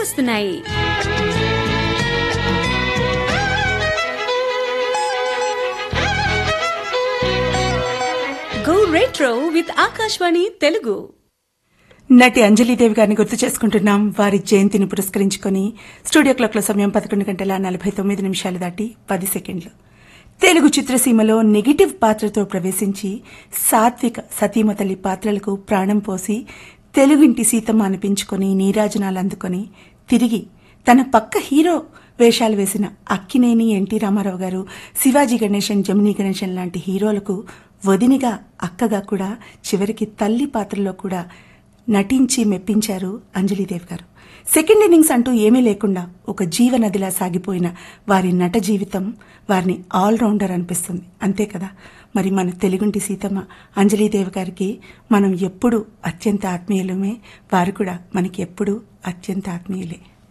గుర్తుకొస్తున్నాయి go retro with Akashvani Telugu నటి అంజలీదేవి గారిని గుర్తు చేసుకుంటున్నాం వారి జయంతిని పురస్కరించుకొని స్టూడియో క్లాక్ల సమయం పదకొండు గంటల నలభై తొమ్మిది నిమిషాలు దాటి పది సెకండ్లు తెలుగు చిత్రసీమలో నెగిటివ్ పాత్రతో ప్రవేశించి సాత్విక సతీమ తల్లి పాత్రలకు ప్రాణం పోసి తెలుగింటి సీతమ్మ అనిపించుకొని నీరాజనాలు అందుకొని తిరిగి తన పక్క హీరో వేషాలు వేసిన అక్కినేని ఎన్టీ రామారావు గారు శివాజీ గణేశన్ జమినీ గణేశన్ లాంటి హీరోలకు వదినిగా అక్కగా కూడా చివరికి తల్లి పాత్రలో కూడా నటించి మెప్పించారు అంజలీదేవి గారు సెకండ్ ఇన్నింగ్స్ అంటూ ఏమీ లేకుండా ఒక జీవనదిలా సాగిపోయిన వారి నట జీవితం వారిని ఆల్రౌండర్ అనిపిస్తుంది అంతే కదా మరి మన తెలుగుంటి సీతమ్మ అంజలీదేవి గారికి మనం ఎప్పుడూ అత్యంత ఆత్మీయులమే వారు కూడా మనకి ఎప్పుడూ అత్యంత ఆత్మీయులే